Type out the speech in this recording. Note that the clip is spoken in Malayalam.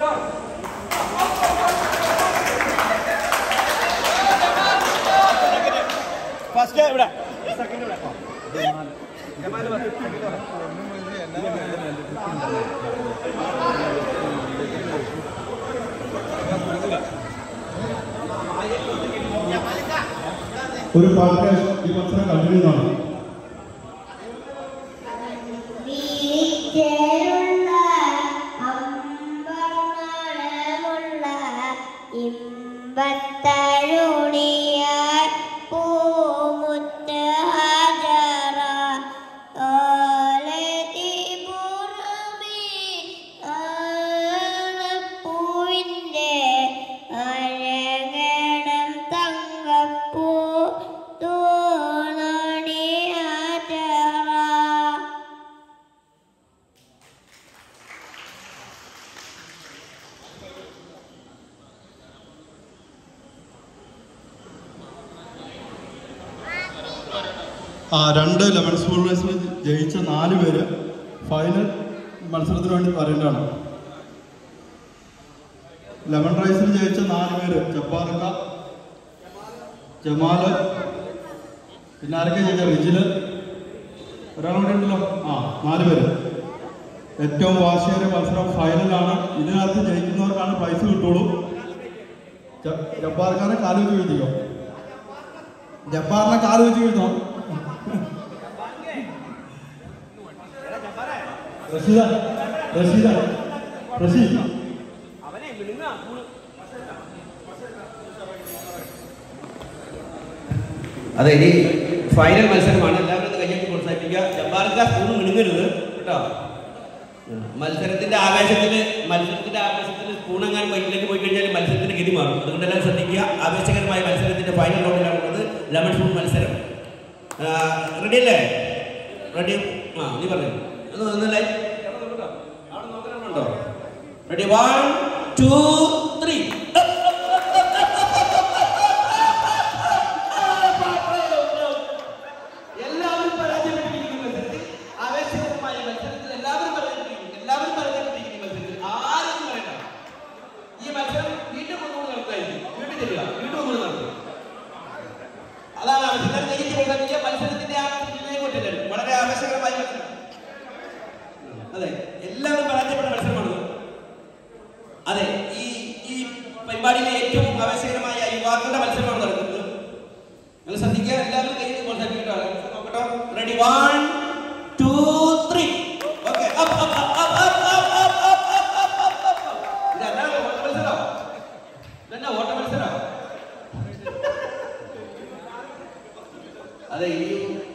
ഫസ്റ്റ് ഇവിടെ ഒരു പാട്ട് ഈ മത്സരം കണ്ടിരുന്നതാണ് വീരിച്ചേരുള്ള അമ്പർനാളമുള്ള ഇമ്പത്തരുണിയായി പൂമുത്ത് ഹാജറ ഓലതി പുറമേ പൂവിൻ്റെ അഴകണം തങ്കപ്പൂ തൂണണി ഹാജറ ആ രണ്ട് ലെമൺ സ്പൂൺ റേസിൽ ജയിച്ച നാല് പേര് ഫൈനൽ മത്സരത്തിന് വേണ്ടി വരേണ്ടതാണ് ലെമൺ റൈസിൽ ജയിച്ച നാല് പേര് ജപ്പാർക്ക ജമാല് പിന്നെ ആരൊക്കെ ജയിച്ച റിജില് ഒരാളൂടെ ഉണ്ടല്ലോ ആ നാല് പേര് ഏറ്റവും വാശിയേറിയ മത്സരം ഫൈനലാണ് ഇതിനകത്ത് ജയിക്കുന്നവർക്കാണ് പ്രൈസ് കിട്ടുള്ളൂ ജ- ജബ്ബാർക്കാരെ കാല് വെച്ച് വീഴ്ത്തിക്കോ ജബ്ബാറിനെ കാല് വെച്ച് വീഴ്ത്തണം റഷീദ റഷീദ റഷീദ് അതെ ഇനി ഫൈനൽ മത്സരമാണ് എല്ലാവരും ഒന്ന് കയ്യടി പ്രോത്സാഹിപ്പിക്കുക ജബ്ബാർക്ക് സ്പൂൺ മിണുങ്ങരുത് കേട്ടോ മത്സരത്തിന്റെ ആവേശത്തിൽ മത്സരത്തിന്റെ ആവേശത്തിൽ സ്പൂണെങ്ങാനും കയ്യിലേക്ക് പോയി കഴിഞ്ഞാൽ മത്സരത്തിന്റെ ഗതി മാറും അതുകൊണ്ട് എല്ലാവരും ശ്രദ്ധിക്കുക ആവേശകരമായ മത്സരത്തിന്റെ ഫൈനൽ റൗണ്ടിലാണുള്ളത് ലെമൺ സ്പൂൺ മത്സരം റെഡി അല്ലേ റെഡി ആ നീ പറഞ്ഞു ഒന്ന് ഒന്നല്ലേ റെഡി വൺ ടു ത്രീ എല്ലാവരും പരാജയപ്പെട്ടിരിക്കുന്നു മത്സരത്തിൽ ആവേശകരമായ മത്സരത്തിൽ എല്ലാവരും പരാജയപ്പെട്ടിരിക്കുന്നു എല്ലാവരും പരാജയപ്പെട്ടിരിക്കുന്നു മത്സരത്തിൽ ആരും പറയണ്ട ഈ മത്സരം വീണ്ടും ഒന്നുകൂടി നടത്തായിരിക്കും വീണ്ടും ചെല്ലുക വീണ്ടും ഒന്നുകൂടി നടത്തുക അതാണ് ആവശ്യം ജയിച്ചു കൊടുക്കുക മത്സരത്തിന്റെ ആ ഇതിലേക്ക് കൊണ്ടില്ല വളരെ ആവേശകരമായ മത്സരം അതെ എല്ലാവരും പരാജയപ്പെട്ട മത്സരമാണ് അതെ ഈ ഈ പരിപാടിയിലെ ഏറ്റവും ആവേശകരമായ യുവാക്കളുടെ മത്സരമാണ് നടക്കുന്നത് നിങ്ങൾ ശ്രദ്ധിക്കുക എല്ലാവരും കയ്യിൽ പ്രോത്സാഹിപ്പിക്കട്ടോ നോക്കട്ടോ ready one two three okay ഇതെന്നാ ഓട്ട മത്സരം ഇതെന്നാ ഓട്ട മത്സരം അതെ ഈ